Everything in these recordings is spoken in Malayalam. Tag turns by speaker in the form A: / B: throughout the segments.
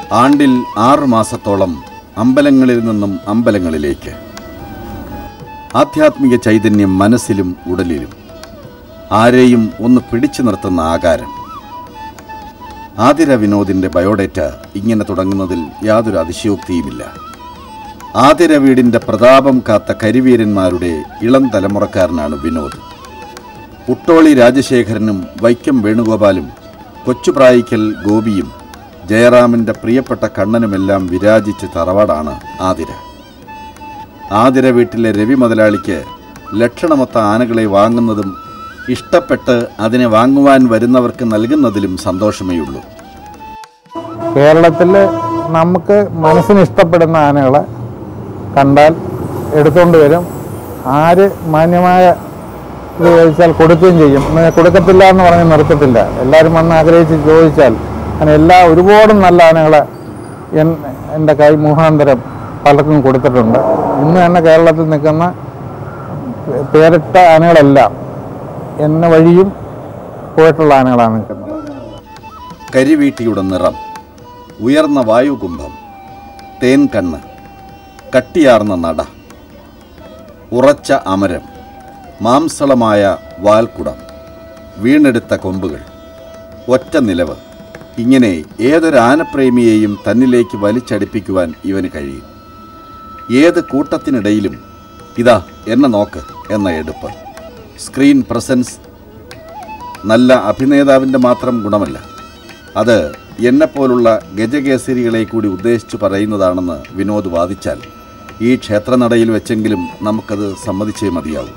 A: ആണ്ടിൽ ആറു മാസത്തോളം അമ്പലങ്ങളിൽ നിന്നും അമ്പലങ്ങളിലേക്ക് ആധ്യാത്മിക ചൈതന്യം മനസ്സിലും ഉടലിലും ആരെയും ഒന്ന് പിടിച്ചു നിർത്തുന്ന ആകാരം ആതിര വിനോദിന്റെ ബയോഡേറ്റ ഇങ്ങനെ തുടങ്ങുന്നതിൽ യാതൊരു അതിശയോക്തിയുമില്ല ആതിര വീടിന്റെ പ്രതാപം കാത്ത കരിവീരന്മാരുടെ ഇളം തലമുറക്കാരനാണ് വിനോദ് പുട്ടോളി രാജശേഖരനും വൈക്കം വേണുഗോപാലും കൊച്ചുപ്രായിക്കൽ ഗോപിയും ജയറാമിന്റെ പ്രിയപ്പെട്ട കണ്ണനുമെല്ലാം വിരാജിച്ച തറവാടാണ് ആതിര ആതിര വീട്ടിലെ രവി മുതലാളിക്ക് ലക്ഷണമൊത്ത ആനകളെ വാങ്ങുന്നതും ഇഷ്ടപ്പെട്ട് അതിനെ വാങ്ങുവാൻ വരുന്നവർക്ക് നൽകുന്നതിലും സന്തോഷമേയുള്ളൂ
B: കേരളത്തിൽ നമുക്ക് മനസ്സിന് ഇഷ്ടപ്പെടുന്ന ആനകളെ കണ്ടാൽ എടുത്തുകൊണ്ട് വരും ആര് മാന്യമായ ഇത് ചോദിച്ചാൽ കൊടുക്കുകയും ചെയ്യും എന്ന് കൊടുക്കത്തില്ല എന്ന് പറഞ്ഞ് നിർത്തത്തില്ല എല്ലാവരും വന്ന് ആഗ്രഹിച്ച് ചോദിച്ചാൽ അങ്ങനെ എല്ലാ ഒരുപാട് നല്ല ആനകളെ എൻ എൻ്റെ കൈ മുഖാന്തരം പലർക്കും കൊടുത്തിട്ടുണ്ട് ഇന്ന് തന്നെ കേരളത്തിൽ നിൽക്കുന്ന പേരിട്ട ആനകളെല്ലാം എന്നെ വഴിയും പോയിട്ടുള്ള ആനകളാണ് നിൽക്കുന്നത്
A: കരിവീട്ടിയുടെ നിറം ഉയർന്ന വായുകുംഭം തേൻ കണ്ണ് കട്ടിയാർന്ന നട ഉറച്ച അമരം മാംസളമായ വാൽക്കുടം വീണെടുത്ത കൊമ്പുകൾ ഒറ്റ നിലവ് ഇങ്ങനെ ഏതൊരു ആനപ്രേമിയെയും തന്നിലേക്ക് വലിച്ചടിപ്പിക്കുവാൻ ഇവന് കഴിയും ഏത് കൂട്ടത്തിനിടയിലും ഇതാ എന്നെ നോക്ക് എന്ന എടുപ്പ് സ്ക്രീൻ പ്രസൻസ് നല്ല അഭിനേതാവിൻ്റെ മാത്രം ഗുണമല്ല അത് എന്നെപ്പോലുള്ള ഗജകേസരികളെ കൂടി ഉദ്ദേശിച്ചു പറയുന്നതാണെന്ന് വിനോദ് വാദിച്ചാൽ ഈ ക്ഷേത്രനടയിൽ വെച്ചെങ്കിലും നമുക്കത് സമ്മതിച്ചേ മതിയാവും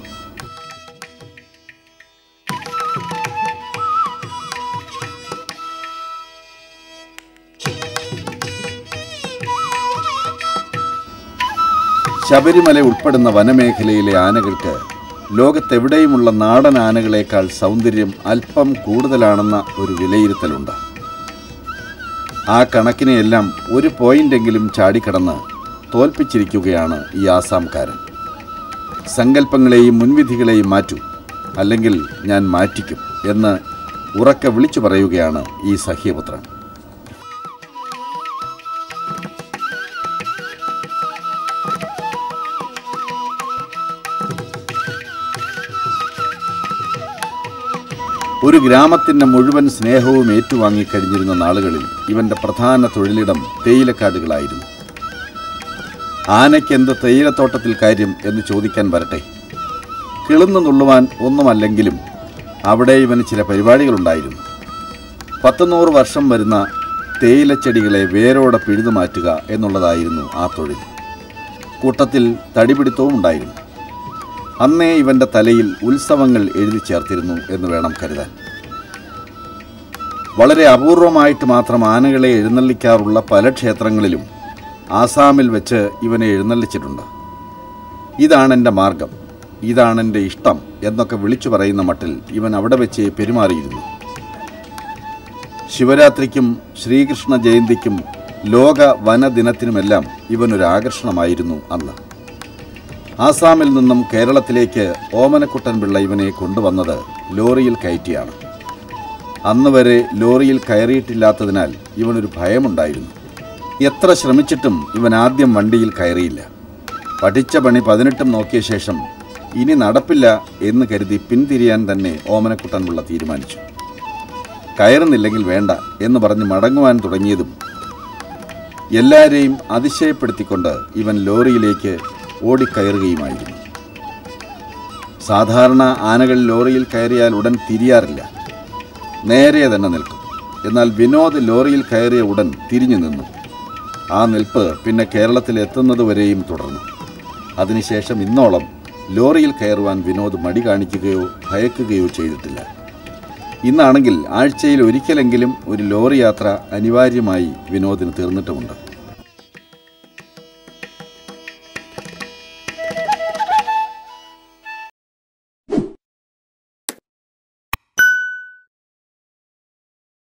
A: ശബരിമല ഉൾപ്പെടുന്ന വനമേഖലയിലെ ആനകൾക്ക് ലോകത്തെവിടെയുമുള്ള നാടൻ ആനകളേക്കാൾ സൗന്ദര്യം അല്പം കൂടുതലാണെന്ന ഒരു വിലയിരുത്തലുണ്ട് ആ കണക്കിനെയെല്ലാം ഒരു പോയിന്റെങ്കിലും ചാടിക്കടന്ന് തോൽപ്പിച്ചിരിക്കുകയാണ് ഈ ആസാംകാരൻ സങ്കല്പങ്ങളെയും മുൻവിധികളെയും മാറ്റൂ അല്ലെങ്കിൽ ഞാൻ മാറ്റിക്കും എന്ന് ഉറക്കെ വിളിച്ചു പറയുകയാണ് ഈ സഹ്യപുത്രൻ ഒരു ഗ്രാമത്തിൻ്റെ മുഴുവൻ സ്നേഹവും ഏറ്റുവാങ്ങിക്കഴിഞ്ഞിരുന്ന നാളുകളിൽ ഇവന്റെ പ്രധാന തൊഴിലിടം തേയിലക്കാടുകളായിരുന്നു ആനയ്ക്കെന്ത് തേയിലത്തോട്ടത്തിൽ കാര്യം എന്ന് ചോദിക്കാൻ വരട്ടെ കിളുന്നു നുള്ളുവാൻ ഒന്നുമല്ലെങ്കിലും അവിടെ ഇവന് ചില പരിപാടികളുണ്ടായിരുന്നു പത്തുനൂറ് വർഷം വരുന്ന തേയിലച്ചെടികളെ വേരോടെ പിഴുതു മാറ്റുക എന്നുള്ളതായിരുന്നു ആ തൊഴിൽ കൂട്ടത്തിൽ തടിപിടുത്തവും ഉണ്ടായിരുന്നു അന്നേ ഇവന്റെ തലയിൽ ഉത്സവങ്ങൾ എഴുതി ചേർത്തിരുന്നു എന്ന് വേണം കരുതാൻ വളരെ അപൂർവമായിട്ട് മാത്രം ആനകളെ എഴുന്നള്ളിക്കാറുള്ള പല ക്ഷേത്രങ്ങളിലും ആസാമിൽ വെച്ച് ഇവനെ എഴുന്നള്ളിച്ചിട്ടുണ്ട് ഇതാണ് എൻ്റെ മാർഗം ഇതാണ് എൻ്റെ ഇഷ്ടം എന്നൊക്കെ വിളിച്ചു പറയുന്ന മട്ടിൽ ഇവൻ അവിടെ വെച്ച് പെരുമാറിയിരുന്നു ശിവരാത്രിക്കും ശ്രീകൃഷ്ണ ജയന്തിക്കും ലോക വനദിനത്തിനുമെല്ലാം ഇവനൊരു ആകർഷണമായിരുന്നു അന്ന് ആസാമിൽ നിന്നും കേരളത്തിലേക്ക് ഓമനക്കുട്ടൻ പിള്ള ഇവനെ കൊണ്ടുവന്നത് ലോറിയിൽ കയറ്റിയാണ് അന്ന് വരെ ലോറിയിൽ കയറിയിട്ടില്ലാത്തതിനാൽ ഇവനൊരു ഭയമുണ്ടായിരുന്നു എത്ര ശ്രമിച്ചിട്ടും ഇവൻ ആദ്യം വണ്ടിയിൽ കയറിയില്ല പഠിച്ച പണി പതിനെട്ടും നോക്കിയ ശേഷം ഇനി നടപ്പില്ല എന്ന് കരുതി പിന്തിരിയാൻ തന്നെ ഓമനക്കുട്ടൻ പിള്ള തീരുമാനിച്ചു കയറുന്നില്ലെങ്കിൽ വേണ്ട എന്ന് പറഞ്ഞ് മടങ്ങുവാൻ തുടങ്ങിയതും എല്ലാവരെയും അതിശയപ്പെടുത്തിക്കൊണ്ട് ഇവൻ ലോറിയിലേക്ക് ഓടിക്കയറുകയുമായിരുന്നു സാധാരണ ആനകൾ ലോറിയിൽ കയറിയാൽ ഉടൻ തിരിയാറില്ല നേരെ തന്നെ നിൽക്കും എന്നാൽ വിനോദ് ലോറിയിൽ കയറിയ ഉടൻ തിരിഞ്ഞു നിന്നു ആ നിൽപ്പ് പിന്നെ കേരളത്തിൽ എത്തുന്നതുവരെയും തുടർന്നു അതിനുശേഷം ഇന്നോളം ലോറിയിൽ കയറുവാൻ വിനോദ് മടി കാണിക്കുകയോ ഭയക്കുകയോ ചെയ്തിട്ടില്ല ഇന്നാണെങ്കിൽ ആഴ്ചയിൽ ഒരിക്കലെങ്കിലും ഒരു ലോറി യാത്ര അനിവാര്യമായി വിനോദിന് തീർന്നിട്ടുമുണ്ട്